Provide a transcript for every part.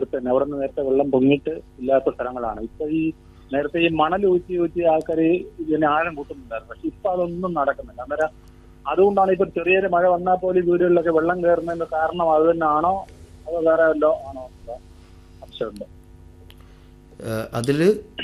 അടുത്ത് തന്നെ അവിടെ നിന്ന് നേരത്തെ വെള്ളം പൊങ്ങിയിട്ട് ഇല്ലാത്ത സ്ഥലങ്ങളാണ് ഇപ്പൊ ഈ നേരത്തെ ഈ മണൽ ഊറ്റി ഊറ്റി ആൾക്കാർ ഇതിനെ ആഴം കൂട്ടുന്നുണ്ടായിരുന്നു പക്ഷെ ഇപ്പൊ അതൊന്നും നടക്കുന്നില്ല അന്നേരം അതുകൊണ്ടാണ് ഇപ്പൊ ചെറിയൊരു മഴ വന്നാൽ പോലും ഈ വീടുകളിലൊക്കെ വെള്ളം കയറുന്നതിന്റെ കാരണം അത് തന്നെയാണോ അതോ വേറെ വല്ലോ ആണോ എന്നുള്ള സംശയമുണ്ട് അതിൽ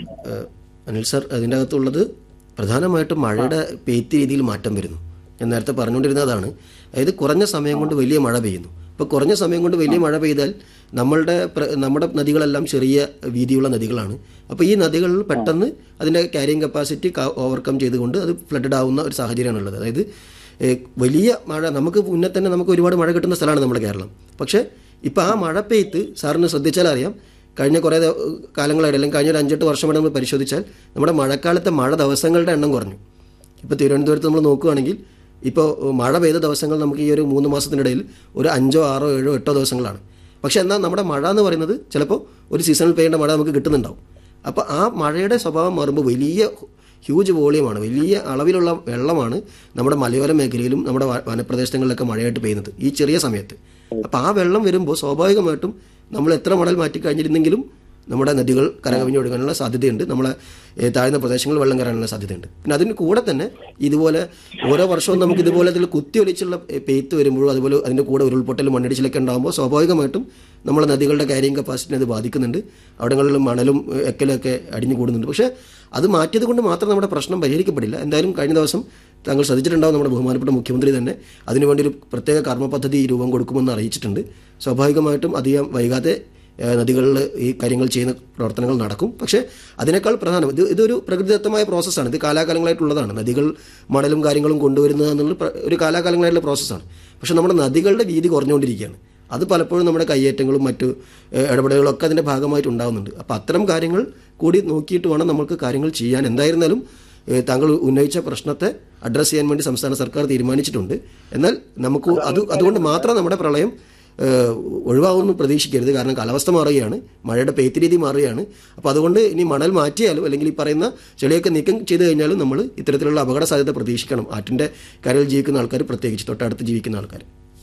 അനിൽ സർ അതിൻ്റെ അകത്തുള്ളത് പ്രധാനമായിട്ടും മഴയുടെ പെയ്ത്ത് രീതിയിൽ മാറ്റം വരുന്നു ഞാൻ നേരത്തെ പറഞ്ഞുകൊണ്ടിരുന്നതാണ് അതായത് കുറഞ്ഞ സമയം കൊണ്ട് വലിയ മഴ പെയ്യുന്നു ഇപ്പോൾ കുറഞ്ഞ സമയം കൊണ്ട് വലിയ മഴ പെയ്താൽ നമ്മളുടെ പ്ര- നമ്മുടെ നദികളെല്ലാം ചെറിയ വീതിയുള്ള നദികളാണ് അപ്പോൾ ഈ നദികളിൽ പെട്ടെന്ന് അതിൻ്റെ ക്യാരിങ് കപ്പാസിറ്റി ഓവർകം ചെയ്തുകൊണ്ട് അത് ഫ്ലഡഡ് ആവുന്ന ഒരു സാഹചര്യമാണുള്ളത് അതായത് ഏഹ്, വലിയ മഴ നമുക്ക് മുന്നേ തന്നെ നമുക്ക് ഒരുപാട് മഴ കിട്ടുന്ന സ്ഥലമാണ് നമ്മുടെ കേരളം പക്ഷേ ഇപ്പോൾ ആ മഴ പെയ്ത്ത് സാറിന് ശ്രദ്ധിച്ചാൽ അറിയാം കഴിഞ്ഞ കുറേ ദ- കാലങ്ങളായിട്ട് അല്ലെങ്കിൽ കഴിഞ്ഞ ഒരു അഞ്ചെട്ട് വർഷമായിട്ട് നമ്മൾ പരിശോധിച്ചാൽ നമ്മുടെ മഴക്കാലത്തെ മഴ ദിവസങ്ങളുടെ എണ്ണം കുറഞ്ഞു ഇപ്പോൾ തിരുവനന്തപുരത്ത് നമ്മൾ നോക്കുകയാണെങ്കിൽ ഇപ്പോൾ മഴ പെയ്ത ദിവസങ്ങൾ നമുക്ക് ഈ ഒരു മൂന്ന് മാസത്തിനിടയിൽ ഒരു അഞ്ചോ ആറോ ഏഴോ എട്ടോ ദിവസങ്ങളാണ് പക്ഷേ എന്നാൽ നമ്മുടെ മഴ എന്ന് പറയുന്നത് ചിലപ്പോൾ ഒരു സീസണിൽ പെയ്യേണ്ട മഴ നമുക്ക് കിട്ടുന്നുണ്ടാവും അപ്പോൾ ആ മഴയുടെ സ്വഭാവം മാറുമ്പോൾ വലിയ ഹ്യൂജ് വോളിയമാണ് വലിയ അളവിലുള്ള വെള്ളമാണ് നമ്മുടെ മലയോര മേഖലയിലും നമ്മുടെ വ- വനപ്രദേശങ്ങളിലൊക്കെ മഴയായിട്ട് പെയ്യുന്നത് ഈ ചെറിയ സമയത്ത് അപ്പോൾ ആ വെള്ളം വരുമ്പോൾ സ്വാഭാവികമായിട്ടും നമ്മൾ എത്ര മണൽ മാറ്റി കഴിഞ്ഞിരുന്നെങ്കിലും നമ്മുടെ നദികൾ കരകവിഞ്ഞൊഴുകാനുള്ള സാധ്യതയുണ്ട് നമ്മളെ ഏഹ്, താഴ്ന്ന പ്രദേശങ്ങളിൽ വെള്ളം കയറാനുള്ള സാധ്യതയുണ്ട് പിന്നെ അതിന് കൂടെ തന്നെ ഇതുപോലെ ഓരോ വർഷവും നമുക്ക് ഇതുപോലെ ഇതിൽ കുത്തിയൊലിച്ചുള്ള ഏഹ്, പെയ്ത്ത് വരുമ്പോഴും അതുപോലെ അതിൻ്റെ കൂടെ ഉരുൾപൊട്ടലും മണ്ണിടിച്ചിലൊക്കെ ഉണ്ടാകുമ്പോൾ സ്വാഭാവികമായിട്ടും നമ്മളെ നദികളുടെ ക്യാരിങ് കപ്പാസിറ്റിനെ അത് ബാധിക്കുന്നുണ്ട് അവിടങ്ങളിൽ മണലും ഏഹ്, എക്കലൊക്കെ അടിഞ്ഞു കൂടുന്നുണ്ട് പക്ഷേ അത് മാറ്റിയത് കൊണ്ട് മാത്രം നമ്മുടെ പ്രശ്നം പരിഹരിക്കപ്പെടില്ല എന്തായാലും കഴിഞ്ഞ ദിവസം താങ്കൾ ശ്രദ്ധിച്ചിട്ടുണ്ടാവും നമ്മുടെ ബഹുമാനപ്പെട്ട മുഖ്യമന്ത്രി തന്നെ അതിനുവേണ്ടി ഒരു പ്രത്യേക കർമ്മ പദ്ധതി രൂപം കൊടുക്കുമെന്ന് അറിയിച്ചിട്ടുണ്ട് സ്വാഭാവികമായിട്ടും അധികം വൈകാതെ ഏഹ് നദികളിൽ ഈ കാര്യങ്ങൾ ചെയ്യുന്ന പ്രവർത്തനങ്ങൾ നടക്കും പക്ഷേ അതിനേക്കാൾ പ്രധാനം ഇത് ഇതൊരു പ്രകൃതിദത്തമായ പ്രോസസ്സാണ് ഇത് കാലാകാലങ്ങളായിട്ടുള്ളതാണ് നദികൾ മണലും കാര്യങ്ങളും കൊണ്ടുവരുന്നത് എന്നുള്ള പ്ര- ഒരു കാലാകാലങ്ങളായിട്ടുള്ള പ്രോസസ്സാണ് പക്ഷേ നമ്മുടെ നദികളുടെ വീതി കുറഞ്ഞുകൊണ്ടിരിക്കുകയാണ് അത് പലപ്പോഴും നമ്മുടെ കയ്യേറ്റങ്ങളും മറ്റു ഏഹ് ഇടപെടലുകളും ഒക്കെ അതിൻ്റെ ഭാഗമായിട്ട് ഉണ്ടാകുന്നുണ്ട് അപ്പോൾ അത്തരം കാര്യങ്ങൾ കൂടി നോക്കിയിട്ട് വേണം നമുക്ക് കാര്യങ്ങൾ ചെയ്യാൻ എന്തായിരുന്നാലും ഏഹ് താങ്കൾ ഉന്നയിച്ച പ്രശ്നത്തെ അഡ്രസ്സ് ചെയ്യാൻ വേണ്ടി സംസ്ഥാന സർക്കാർ തീരുമാനിച്ചിട്ടുണ്ട് എന്നാൽ നമുക്ക് അത് അതുകൊണ്ട് മാത്രം നമ്മുടെ പ്രളയം ഏഹ് ഒഴിവാകുമെന്ന് പ്രതീക്ഷിക്കരുത് കാരണം കാലാവസ്ഥ മാറുകയാണ് മഴയുടെ പെയ്ത്ത് രീതി മാറുകയാണ് അപ്പോൾ അതുകൊണ്ട് ഇനി മണൽ മാറ്റിയാലും അല്ലെങ്കിൽ ഈ പറയുന്ന ചെളിയൊക്കെ നീക്കം ചെയ്ത് കഴിഞ്ഞാലും നമ്മൾ ഇത്തരത്തിലുള്ള അപകട സാധ്യത പ്രതീക്ഷിക്കണം ആറ്റിൻ്റെ കരയിൽ ജീവിക്കുന്ന ആൾക്കാർ പ്രത്യേകിച്ച് തൊട്ടടുത്ത് ജീവിക്കുന്ന ആൾക്കാർ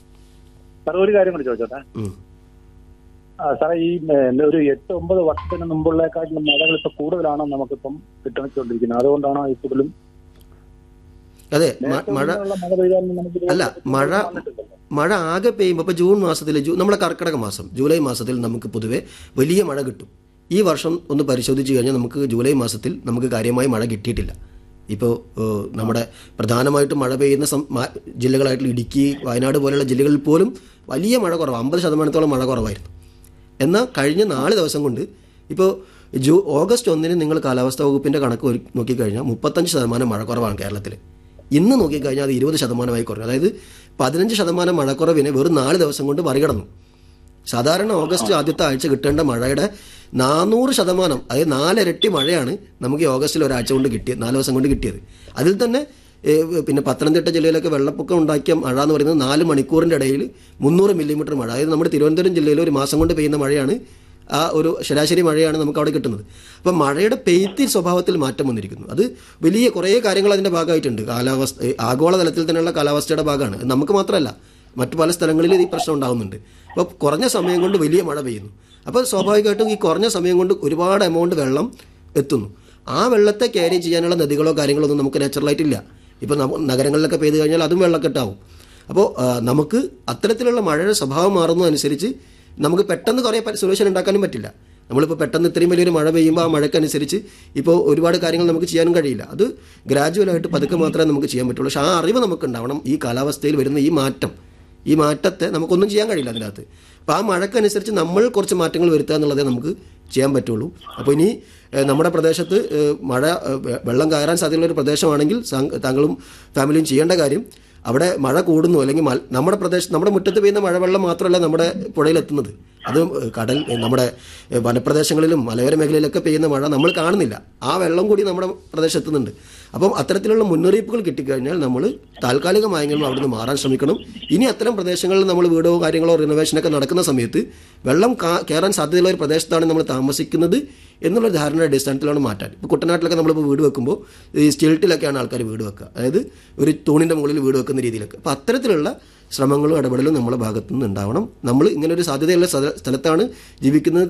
സാർ ഒരു കാര്യം കൂടി ചോദിച്ചോട്ടെ ഉം. ആ, സാറേ ഈ ഏഹ്, ഒരു എട്ട് ഒമ്പത് വർഷത്തിന് മുമ്പുള്ളേക്കാട്ടിലും മഴകൾ ഇപ്പൊ കൂടുതലാണോ നമുക്കിപ്പം കിട്ടിക്കൊണ്ടിരിക്കുന്നത് അതുകൊണ്ടാണോ ഈ കൂടുതലും അതെ മ- മഴ ഉള്ള മഴ പെയ്താലും നമുക്ക് ഇതുപോലെ അല്ല മഴ വന്നിട്ടില്ലല്ലോ. മഴ ആകെ പെയ്യുമ്പോൾ ഇപ്പോൾ ജൂൺ മാസത്തിൽ ജൂ നമ്മുടെ കർക്കിടക മാസം ജൂലൈ മാസത്തിൽ നമുക്ക് പൊതുവെ വലിയ മഴ കിട്ടും ഈ വർഷം ഒന്ന് പരിശോധിച്ച് കഴിഞ്ഞാൽ നമുക്ക് ജൂലൈ മാസത്തിൽ നമുക്ക് കാര്യമായി മഴ കിട്ടിയിട്ടില്ല ഇപ്പോൾ ഏഹ്, നമ്മുടെ പ്രധാനമായിട്ടും മഴ പെയ്യുന്ന സം- മാ- ജില്ലകളായിട്ടുള്ള ഇടുക്കി വയനാട് പോലെയുള്ള ജില്ലകളിൽ പോലും വലിയ മഴ കുറവ് അമ്പത് ശതമാനത്തോളം മഴ കുറവായിരുന്നു എന്നാൽ കഴിഞ്ഞ നാല് ദിവസം കൊണ്ട് ഇപ്പോൾ ജൂ ഓഗസ്റ്റ് ഒന്നിന് നിങ്ങൾ കാലാവസ്ഥാ വകുപ്പിൻ്റെ കണക്ക് ഒരു- നോക്കിക്കഴിഞ്ഞാൽ മുപ്പത്തഞ്ച് ശതമാനം മഴ കുറവാണ് കേരളത്തിൽ ഇന്ന് നോക്കിക്കഴിഞ്ഞാൽ അത് ഇരുപത് ശതമാനമായി കുറഞ്ഞു അതായത് പതിനഞ്ച് ശതമാനം മഴക്കുറവിനെ വെറും നാല് ദിവസം കൊണ്ട് മറികടന്നു സാധാരണ ഓഗസ്റ്റ് ആദ്യത്തെ ആഴ്ച കിട്ടേണ്ട മഴയുടെ നാനൂറ് ശതമാനം അതായത് നാലിരട്ടി മഴയാണ് നമുക്ക് ഈ ഓഗസ്റ്റിൽ ഒരാഴ്ച കൊണ്ട് കിട്ടിയത് നാല് ദിവസം കൊണ്ട് കിട്ടിയത് അതിൽ തന്നെ ഏഹ്, പിന്നെ പത്തനംതിട്ട ജില്ലയിലൊക്കെ വെള്ളപ്പൊക്കം ഉണ്ടാക്കിയ മഴ എന്ന് പറയുന്നത് നാല് മണിക്കൂറിൻ്റെ ഇടയിൽ മുന്നൂറ് മില്ലിമീറ്റർ മഴ അതായത് നമ്മുടെ തിരുവനന്തപുരം ജില്ലയിൽ ഒരു മാസം കൊണ്ട് പെയ്യുന്ന മഴയാണ് ആ ഒരു ശരാശരി മഴയാണ് നമുക്ക് അവിടെ കിട്ടുന്നത് അപ്പം മഴയുടെ പെയ്ത്ത് സ്വഭാവത്തിൽ മാറ്റം വന്നിരിക്കുന്നു അത് വലിയ കുറേ കാര്യങ്ങൾ അതിൻ്റെ ഭാഗമായിട്ടുണ്ട് കാലാവസ്ഥ ഏഹ്, ആഗോളതലത്തിൽ തന്നെയുള്ള കാലാവസ്ഥയുടെ ഭാഗമാണ് അത് നമുക്ക് മാത്രമല്ല മറ്റു പല സ്ഥലങ്ങളിലും ഈ പ്രശ്നം ഉണ്ടാകുന്നുണ്ട് അപ്പോൾ കുറഞ്ഞ സമയം കൊണ്ട് വലിയ മഴ പെയ്യുന്നു അപ്പോൾ സ്വാഭാവികമായിട്ടും ഈ കുറഞ്ഞ സമയം കൊണ്ട് ഒരുപാട് എമൗണ്ട് വെള്ളം എത്തുന്നു ആ വെള്ളത്തെ ക്യാരി ചെയ്യാനുള്ള നദികളോ കാര്യങ്ങളോ ഒന്നും നമുക്ക് നാച്ചുറലായിട്ടില്ല ഇപ്പോൾ നഗരങ്ങളിലൊക്കെ പെയ്തു കഴിഞ്ഞാൽ അതും വെള്ളക്കെട്ടാവും അപ്പോൾ ആ, നമുക്ക് അത്തരത്തിലുള്ള മഴയുടെ സ്വഭാവം മാറുന്നതനുസരിച്ച് നമുക്ക് പെട്ടെന്ന് കുറേ സൊല്യൂഷൻ ഉണ്ടാക്കാനും പറ്റില്ല നമ്മളിപ്പോൾ പെട്ടെന്ന് ഇത്രയും വലിയൊരു മഴ പെയ്യുമ്പോൾ ആ മഴക്കനുസരിച്ച് ഇപ്പോൾ ഒരുപാട് കാര്യങ്ങൾ നമുക്ക് ചെയ്യാനും കഴിയില്ല അത് ഗ്രാജുവലായിട്ട് പതുക്കെ മാത്രമേ നമുക്ക് ചെയ്യാൻ പറ്റുള്ളൂ പക്ഷേ ആ അറിവ് നമുക്ക് ഉണ്ടാവണം ഈ കാലാവസ്ഥയിൽ വരുന്ന ഈ മാറ്റം ഈ മാറ്റത്തെ നമുക്കൊന്നും ചെയ്യാൻ കഴിയില്ല അതിനകത്ത് അപ്പോൾ ആ മഴക്കനുസരിച്ച് നമ്മൾ കുറച്ച് മാറ്റങ്ങൾ വരുത്തുക എന്നുള്ളതേ നമുക്ക് ചെയ്യാൻ പറ്റുള്ളൂ അപ്പോൾ ഇനി ഏഹ്, നമ്മുടെ പ്രദേശത്ത് ഏഹ്, മഴ ഏഹ്, വെ- വെള്ളം കയറാൻ സാധ്യതയുള്ള ഒരു പ്രദേശമാണെങ്കിൽ സാ- താങ്കളും ഫാമിലിയും ചെയ്യേണ്ട കാര്യം അവിടെ മഴ കൂടുന്നു അല്ലെങ്കിൽ മൽ- നമ്മുടെ പ്രദേശം നമ്മുടെ മുറ്റത്ത് പെയ്യുന്ന മഴവെള്ളം മാത്രമല്ല നമ്മുടെ പുഴയിലെത്തുന്നത് അത് ഏഹ്, കടൽ ഏഹ്, നമ്മുടെ ഏഹ്, വനപ്രദേശങ്ങളിലും മലയോര മേഖലയിലൊക്കെ പെയ്യുന്ന മഴ നമ്മൾ കാണുന്നില്ല ആ വെള്ളം കൂടി നമ്മുടെ പ്രദേശത്ത് എത്തുന്നുണ്ട് അപ്പം അത്തരത്തിലുള്ള മുന്നറിയിപ്പുകൾ കിട്ടിക്കഴിഞ്ഞാൽ നമ്മൾ താൽക്കാലികമായെങ്കിലും അവിടുന്ന് മാറാൻ ശ്രമിക്കണം ഇനി അത്തരം പ്രദേശങ്ങളിൽ നമ്മൾ വീടോ കാര്യങ്ങളോ റിനോവേഷനൊക്കെ നടക്കുന്ന സമയത്ത് വെള്ളം കാ- കയറാൻ സാധ്യതയുള്ള ഒരു പ്രദേശത്താണ് നമ്മൾ താമസിക്കുന്നത് എന്നുള്ള ധാരണയുടെ അടിസ്ഥാനത്തിലാണ് മാറ്റാൻ ഇപ്പോൾ കുട്ടനാട്ടിലൊക്കെ നമ്മളിപ്പോൾ വീട് വെക്കുമ്പോൾ ഈ സ്റ്റിൽട്ടിലൊക്കെയാണ് ആൾക്കാർ വീട് വെക്കുക അതായത് ഒരു തൂണിൻ്റെ മുകളിൽ വീട് വെക്കുന്ന രീതിയിലൊക്കെ അപ്പോൾ അത്തരത്തിലുള്ള ശ്രമങ്ങളും ഇടപെടലും നമ്മുടെ ഭാഗത്തു നിന്ന് ഉണ്ടാവണം നമ്മൾ ഇങ്ങനെ ഒരു സാധ്യതയുള്ള സ്ഥല- സ്ഥലത്താണ് ജീവിക്കുന്നത്